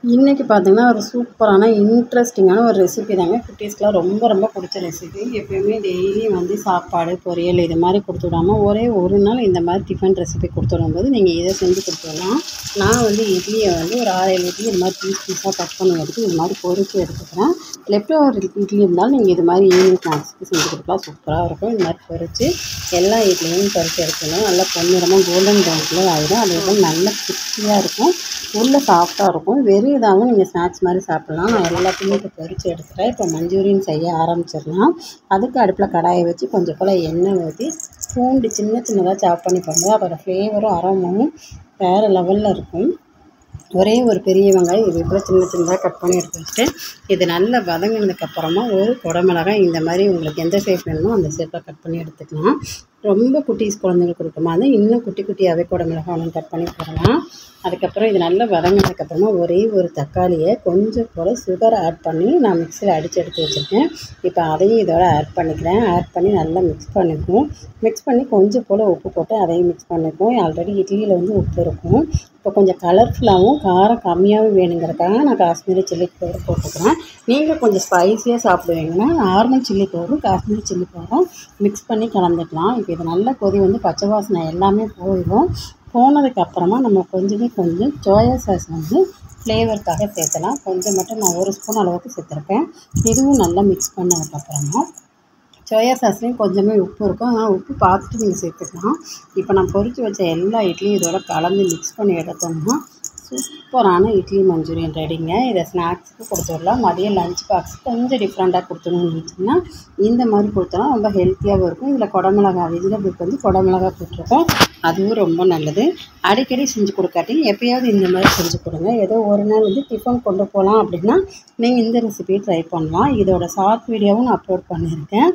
இன்றைக்கி பார்த்தீங்கன்னா ஒரு சூப்பரான இன்ட்ரெஸ்டிங்கான ஒரு ரெசிபி தாங்க குட்டீஸ்க்குலாம் ரொம்ப ரொம்ப பிடிச்ச ரெசிபி எப்பயுமே டெய்லியும் வந்து சாப்பாடு பொரியல் இது மாதிரி கொடுத்து விடாமல் ஒரே ஒரு நாள் இந்த மாதிரி டிஃபன் ரெசிபி கொடுத்து விடும்போது நீங்கள் இதை செஞ்சு கொடுத்து விடலாம் நான் வந்து இட்லியை வந்து ஒரு ஆறு ஏழு இட்லி இது மாதிரி பீஸ் பீஸாக கட் பண்ணி எடுத்து இது மாதிரி பொரிச்சு எடுத்துக்கிறேன் லெஃப்ட் ஓவர் இட்லி இருந்தாலும் நீங்கள் இது மாதிரி ஈவினிங் ஸ்நாக்ஸ்க்கு செஞ்சு கொடுக்கலாம் சூப்பராக இருக்கும் இது மாதிரி பொரிச்சு எல்லா இட்லியும் பொரிச்சு எடுத்துக்கணும் நல்லா பொன்னிறமாக கோல்டன் ப்ரௌன் ஆகிடும் அது வந்து நல்ல கிறிஸ்பியாக இருக்கும் உள்ளே சாஃப்டாக இருக்கும் வெறும் இதாகவும் நீங்கள் ஸ்நாக்ஸ் மாதிரி சாப்பிட்லாம் நான் எல்லாத்தையுமே இப்போ பொரிச்சு எடுத்துகிறேன் இப்போ மஞ்சூரியன் செய்ய ஆரம்பிச்சிடலாம் அதுக்கு அடுப்பில் கடாயை வச்சு கொஞ்சம் போல் எண்ணெய் ஊற்றி பூண்டு சின்ன சின்னதாக சாப் பண்ணி போடும்போது அதோடய ஃப்ளேவரும் அரோமாவும் வேறு லெவலில் இருக்கும் ஒரே ஒரு பெரிய வெங்காயம் இது போல் சின்ன சின்னதாக கட் பண்ணி எடுத்து வச்சுட்டு இது நல்லா வதங்கினதுக்கப்புறமா ஒரு குடமிளகாய் இந்த மாதிரி உங்களுக்கு எந்த ஷேப் வேணுமோ அந்த ஷேப்பில் கட் பண்ணி எடுத்துக்கலாம் ரொம்ப குட்டீஸ் குழந்தைங்களுக்கு கொடுக்குமா அது இன்னும் குட்டி குட்டியாகவே குடமிளகாய் ஒன்று கட் பண்ணி போடலாம் அதுக்கப்புறம் இது நல்லா வதங்கினதுக்கப்புறமா ஒரே ஒரு தக்காளியை கொஞ்சம் போல் சுகர் ஆட் பண்ணி நான் மிக்சியில் அடித்து எடுத்து வச்சுருக்கேன் இப்போ அதையும் இதோட ஆட் பண்ணிக்கிறேன் ஆட் பண்ணி நல்லா மிக்ஸ் பண்ணிக்குவோம் மிக்ஸ் பண்ணி கொஞ்சம் போல் உப்பு போட்டு அதையும் மிக்ஸ் பண்ணிக்குவோம் ஆல்ரெடி இட்லியில் வந்து உப்பு இருக்கும் இப்போ கொஞ்சம் கலர்ஃபுல்லாகவும் காரம் கம்மியாகவும் வேணுங்கிறதுக்காக நான் காஷ்மீரி சில்லி பவுடர் போட்டுக்கிறேன் நீங்கள் கொஞ்சம் ஸ்பைஸியாக சாப்பிடுவீங்கன்னா நார்மல் சில்லி பவுடரும் காஷ்மீரி சில்லி பவுடரும் மிக்ஸ் பண்ணி கலந்துக்கலாம் இப்போ இது நல்லா கொதி வந்து பச்சை வாசனை எல்லாமே போயிடும் போனதுக்கப்புறமா நம்ம கொஞ்சமே கொஞ்சம் சோயா சாஸ் வந்து ஃப்ளேவருக்காக சேர்த்தலாம் கொஞ்சம் மட்டும் நான் ஒரு ஸ்பூன் அளவுக்கு சேர்த்துருக்கேன் இதுவும் நல்லா மிக்ஸ் பண்ணதுக்கப்புறமா சோயா சாஸ்லேயும் கொஞ்சமே உப்பு இருக்கும் அதனால் உப்பு பார்த்துட்டு நீங்கள் சேர்த்துக்கலாம் இப்போ நான் பொரித்து வச்ச எல்லா இட்லியும் இதோட கலந்து மிக்ஸ் பண்ணி எடுத்தோம்னா சூப்பரான இட்லி மஞ்சூரியன் ரெடிங்க இதை ஸ்நாக்ஸுக்கு கொடுத்துடலாம் மதியம் லஞ்ச் பாக்ஸ் கொஞ்சம் டிஃப்ரெண்ட்டாக கொடுத்துணும்னு நினச்சிங்கன்னா இந்த மாதிரி கொடுத்தோன்னா ரொம்ப ஹெல்த்தியாகவும் இருக்கும் இதில் குடமிளகா வெஜிடபிளுக்கு வந்து குடமிளகா போட்டிருக்கோம் அதுவும் ரொம்ப நல்லது அடிக்கடி செஞ்சு கொடுக்காட்டி எப்பயாவது இந்த மாதிரி செஞ்சு கொடுங்க ஏதோ ஒரு நாள் வந்து டிஃபன் கொண்டு போகலாம் அப்படின்னா நீங்கள் இந்த ரெசிபியை ட்ரை பண்ணலாம் இதோட ஷார்ட் வீடியோவும் நான் அப்லோட் பண்ணியிருக்கேன்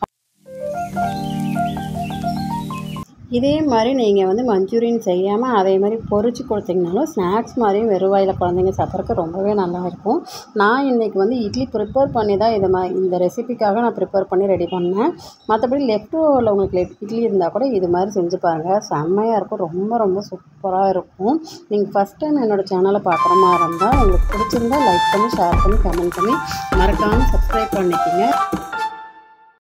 இதே மாதிரி நீங்கள் வந்து மஞ்சூரியன் செய்யாமல் அதே மாதிரி பொரிச்சு கொடுத்தீங்கனாலும் ஸ்நாக்ஸ் மாதிரியும் வெறும் வாயில் குழந்தைங்க சாப்பிட்றதுக்கு ரொம்பவே நல்லாயிருக்கும் நான் இன்றைக்கி வந்து இட்லி ப்ரிப்பேர் பண்ணி தான் இதை மா இந்த ரெசிபிக்காக நான் ப்ரிப்பேர் பண்ணி ரெடி பண்ணேன் மற்றபடி லெஃப்ட் ஓவரில் உங்களுக்கு லெஃப்ட் இட்லி இருந்தால் கூட இது மாதிரி செஞ்சு பாருங்கள் செம்மையாக இருக்கும் ரொம்ப ரொம்ப சூப்பராக இருக்கும் நீங்கள் ஃபஸ்ட் டைம் என்னோடய சேனலை பார்க்குற மாதிரி இருந்தால் உங்களுக்கு பிடிச்சிருந்தா லைக் பண்ணி ஷேர் பண்ணி கமெண்ட் பண்ணி மறக்காமல் சப்ஸ்கிரைப் பண்ணிக்கோங்க